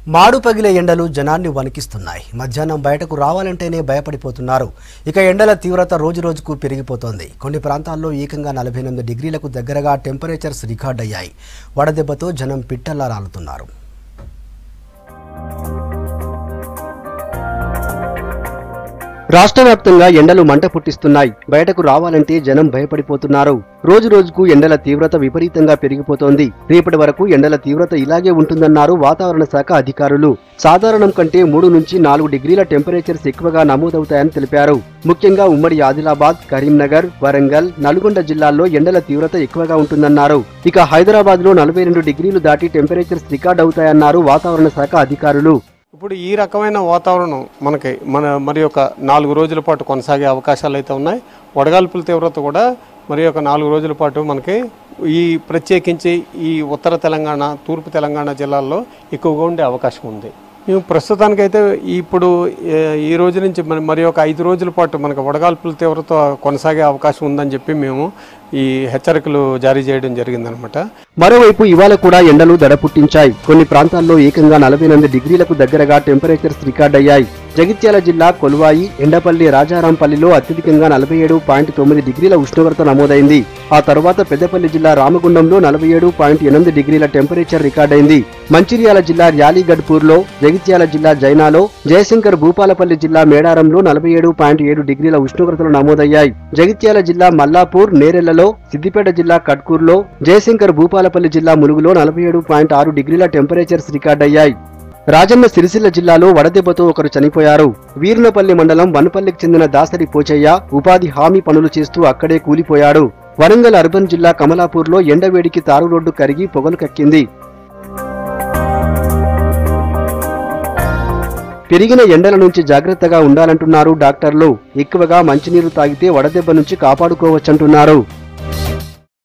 మాడు పగిలే ఎండలు జనాన్ని వణికిస్తున్నాయి మధ్యాహ్నం బయటకు రావాలంటేనే భయపడిపోతున్నారు ఇక ఎండల తీవ్రత రోజు రోజుకు పెరిగిపోతోంది కొన్ని ప్రాంతాల్లో ఏకంగా నలభై ఎనిమిది డిగ్రీలకు దగ్గరగా టెంపరేచర్స్ రికార్డయ్యాయి వడదెబ్బతో జనం పిట్టల్లా రాలుతున్నారు రాష్ట్ర వ్యాప్తంగా ఎండలు మంట పుట్టిస్తున్నాయి బయటకు రావాలంటే జనం భయపడిపోతున్నారు రోజు రోజుకు ఎండల తీవ్రత విపరీతంగా పెరిగిపోతోంది రేపటి వరకు ఎండల తీవ్రత ఇలాగే ఉంటుందన్నారు వాతావరణ శాఖ అధికారులు సాధారణం కంటే మూడు నుంచి నాలుగు డిగ్రీల టెంపరేచర్స్ ఎక్కువగా నమోదవుతాయని తెలిపారు ముఖ్యంగా ఉమ్మడి ఆదిలాబాద్ కరీంనగర్ వరంగల్ నల్గొండ జిల్లాల్లో ఎండల తీవ్రత ఎక్కువగా ఉంటుందన్నారు ఇక హైదరాబాద్ లో నలభై రెండు డిగ్రీలు దాటి టెంపరేచర్స్ రికార్డ్ అవుతాయన్నారు వాతావరణ శాఖ అధికారులు ఇప్పుడు ఈ రకమైన వాతావరణం మనకి మన మరి ఒక నాలుగు రోజుల పాటు కొనసాగే అవకాశాలు అయితే ఉన్నాయి వడగాల్పుల తీవ్రత కూడా మరి ఒక నాలుగు రోజుల పాటు మనకి ఈ ప్రత్యేకించి ఈ ఉత్తర తెలంగాణ తూర్పు తెలంగాణ జిల్లాల్లో ఎక్కువగా ఉండే అవకాశం ఉంది మేము ప్రస్తుతానికైతే ఇప్పుడు ఏ, ఈ రోజు నుంచి మరి మరి ఒక ఐదు రోజుల పాటు మనకు వడగాల్పుల తీవ్రత కొనసాగే అవకాశం ఉందని చెప్పి మేము ఈ హెచ్చరికలు జారీ చేయడం జరిగిందనమాట మరోవైపు ఇవాళ కూడా ఎండలు దడ పుట్టించాయి కొన్ని ప్రాంతాల్లో ఏకంగా నలభై ఎనిమిది డిగ్రీలకు దగ్గరగా టెంపరేచర్స్ రికార్డయ్యాయి జగిత్యాల జిల్లా కొలువాయి ఎండపల్లి రాజారాంపల్లిలో అత్యధికంగా నలభై ఏడు పాయింట్ తొమ్మిది డిగ్రీల ఉష్ణోగ్రత నమోదైంది ఆ తర్వాత పెద్దపల్లి జిల్లా రామగుండంలో నలభై ఏడు పాయింట్ ఎనిమిది డిగ్రీల టెంపరేచర్ రికార్డైంది మంచిర్యాల జిల్లా యాలీగఢ్పూర్లో జగిత్యాల జిల్లా జైనాలో జయశంకర్ భూపాలపల్లి జిల్లా మేడారంలో నలభై ఏడు పాయింట్ ఏడు డిగ్రీల ఉష్ణోగ్రతలు నమోదయ్యాయి జగిత్యాల జిల్లా మల్లాపూర్ నేరెళ్లలో సిద్దిపేట జిల్లా కట్కూర్లో జయశంకర్ భూపాలపల్లి జిల్లా ములుగులో నలభై ఏడు పాయింట్ ఆరు డిగ్రీల టెంపరేచర్స్ రికార్డయ్యాయి రాజన్న సిరిసిల్ల జిల్లాలో వడదెబ్బతో ఒకరు చనిపోయారు వీరునపల్లి మండలం వనపల్లికి చెందిన దాసరి పోచయ్య ఉపాధి హామీ పనులు చేస్తూ అక్కడే కూలిపోయాడు వరంగల్ అర్బన్ జిల్లా కమలాపూర్లో ఎండవేడికి తారు రోడ్డు కరిగి పొగలు కక్కింది పెరిగిన ఎండల నుంచి జాగ్రత్తగా ఉండాలంటున్నారు డాక్టర్లు ఎక్కువగా మంచినీరు తాగితే వడదెబ్బ నుంచి కాపాడుకోవచ్చంటున్నారు